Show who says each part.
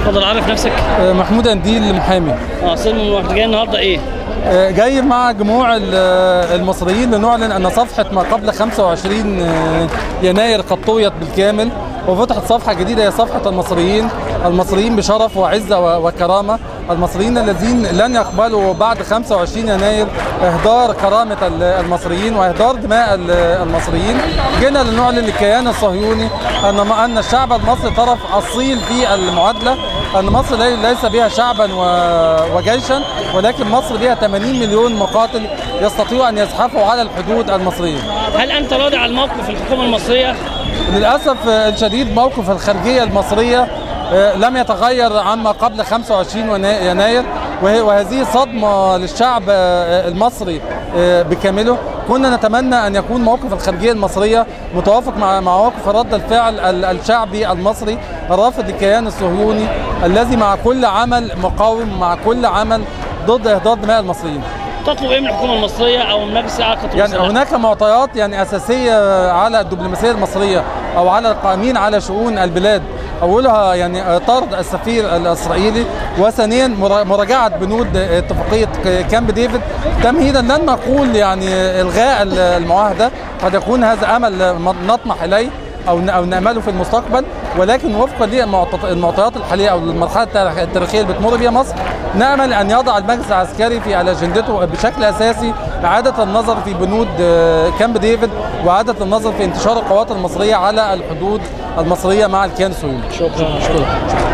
Speaker 1: اتفضل عارف نفسك
Speaker 2: آه، محمود انديل محامي
Speaker 1: اه سلم واحد جاي النهارده ايه
Speaker 2: آه، جاي مع جموع ال- آه، المصريين لنعلن ان صفحه ما قبل 25 آه، يناير قد طويت بالكامل وفتحت صفحه جديده هي صفحه المصريين المصريين بشرف وعزه و- وكرامه المصريين الذين لن يقبلوا بعد 25 يناير اهدار كرامه ال- المصريين واهدار دماء ال- المصريين جينا لنعلن للكيان الصهيوني ان ان الشعب المصري طرف اصيل في المعادله ان مصر لي- ليس بها شعبا و- وجيشا ولكن مصر بها 80 مليون مقاتل يستطيعوا ان يزحفوا على الحدود المصريه
Speaker 1: هل انت راضي على الموقف الحكومه المصريه
Speaker 2: للاسف آه، الشديد موقف الخارجيه المصريه آه، لم يتغير عما قبل 25 ونا- يناير وه- وهذه صدمه للشعب آه، المصري آه، بكامله كنا نتمنى ان يكون موقف الخارجيه المصريه متوافق مع مع موقف رد الفعل ال- الشعبي المصري الرافض للكيان الصهيوني الذي مع كل عمل مقاوم مع كل عمل ضد اهدار دماء المصريين
Speaker 1: تطلب ايه من الحكومه المصريه او من مجلس اعلى خطوط
Speaker 2: يعني هناك معطيات يعني اساسيه على الدبلوماسيه المصريه او على القائمين على شؤون البلاد اولها يعني طرد السفير الاسرائيلي وثانيا مرا- مراجعه بنود اتفاقيه كامب ديفيد تمهيدا لن نقول يعني الغاء المعاهده قد يكون هذا امل نطمح اليه او او نامله في المستقبل ولكن وفقا للمعطيات الحاليه او المرحله التاريخيه اللي بتمر بها مصر نامل ان يضع المجلس العسكري في على اجندته بشكل اساسي اعاده النظر في بنود آه، كامب ديفيد واعاده النظر في انتشار القوات المصريه على الحدود المصريه مع الكيان الصهيوني
Speaker 1: شكرا شكرا